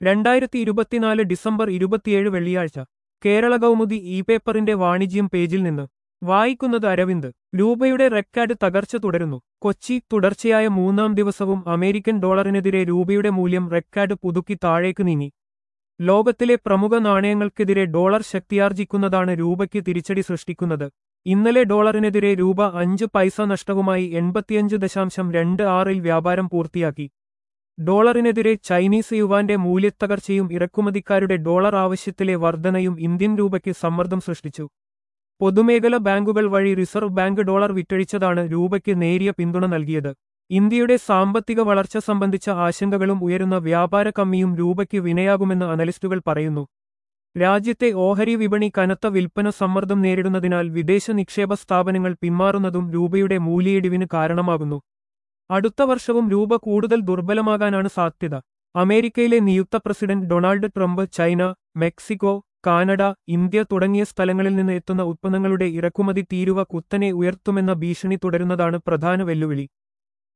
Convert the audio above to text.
രണ്ടായിരത്തി ഇരുപത്തിനാല് ഡിസംബർ ഇരുപത്തിയേഴ് വെള്ളിയാഴ്ച കേരള കൗമുദി ഇ പേപ്പറിന്റെ വാണിജ്യം പേജിൽ നിന്ന് വായിക്കുന്നത് അരവിന്ദ് രൂപയുടെ റെക്കാർഡ് തകർച്ച തുടരുന്നു കൊച്ചി തുടർച്ചയായ മൂന്നാം ദിവസവും അമേരിക്കൻ ഡോളറിനെതിരെ രൂപയുടെ മൂല്യം റെക്കാർഡ് പുതുക്കി താഴേക്ക് നീങ്ങി ലോകത്തിലെ പ്രമുഖ നാണയങ്ങൾക്കെതിരെ ഡോളർ ശക്തിയാർജിക്കുന്നതാണ് രൂപയ്ക്ക് തിരിച്ചടി സൃഷ്ടിക്കുന്നത് ഇന്നലെ ഡോളറിനെതിരെ രൂപ അഞ്ച് പൈസ നഷ്ടവുമായി എൺപത്തിയഞ്ച് ദശാംശം രണ്ട് ആറിൽ വ്യാപാരം പൂർത്തിയാക്കി ഡോളറിനെതിരെ ചൈനീസ് യുവാന്റെ മൂല്യത്തകർച്ചയും ഇറക്കുമതിക്കാരുടെ ഡോളർ ആവശ്യത്തിലെ വർധനയും ഇന്ത്യൻ രൂപയ്ക്ക് സമ്മർദ്ദം സൃഷ്ടിച്ചു പൊതുമേഖല ബാങ്കുകൾ വഴി റിസർവ് ബാങ്ക് ഡോളർ വിറ്റഴിച്ചതാണ് രൂപയ്ക്ക് നേരിയ പിന്തുണ നൽകിയത് ഇന്ത്യയുടെ സാമ്പത്തിക വളർച്ച സംബന്ധിച്ച ആശങ്കകളും ഉയരുന്ന വ്യാപാര കമ്മിയും രൂപയ്ക്ക് വിനയാകുമെന്ന് അനലിസ്റ്റുകൾ പറയുന്നു രാജ്യത്തെ ഓഹരി വിപണി കനത്ത വിൽപ്പന സമ്മർദ്ദം നേരിടുന്നതിനാൽ വിദേശ നിക്ഷേപ സ്ഥാപനങ്ങൾ പിന്മാറുന്നതും രൂപയുടെ മൂല്യയിടിവിന് കാരണമാകുന്നു അടുത്ത വർഷവും രൂപ കൂടുതൽ ദുർബലമാകാനാണ് സാധ്യത അമേരിക്കയിലെ നിയുക്ത president Donald Trump China Mexico Canada India തുടങ്ങിയ സ്ഥലങ്ങളിൽ നിന്ന് എത്തുന്ന ഉത്പന്നങ്ങളുടെ ഇറക്കുമതി തീരുവ കുത്തനെ ഉയർത്തുമെന്ന ഭീഷണി തുടരുന്നതാണ് പ്രധാന വെല്ലുവിളി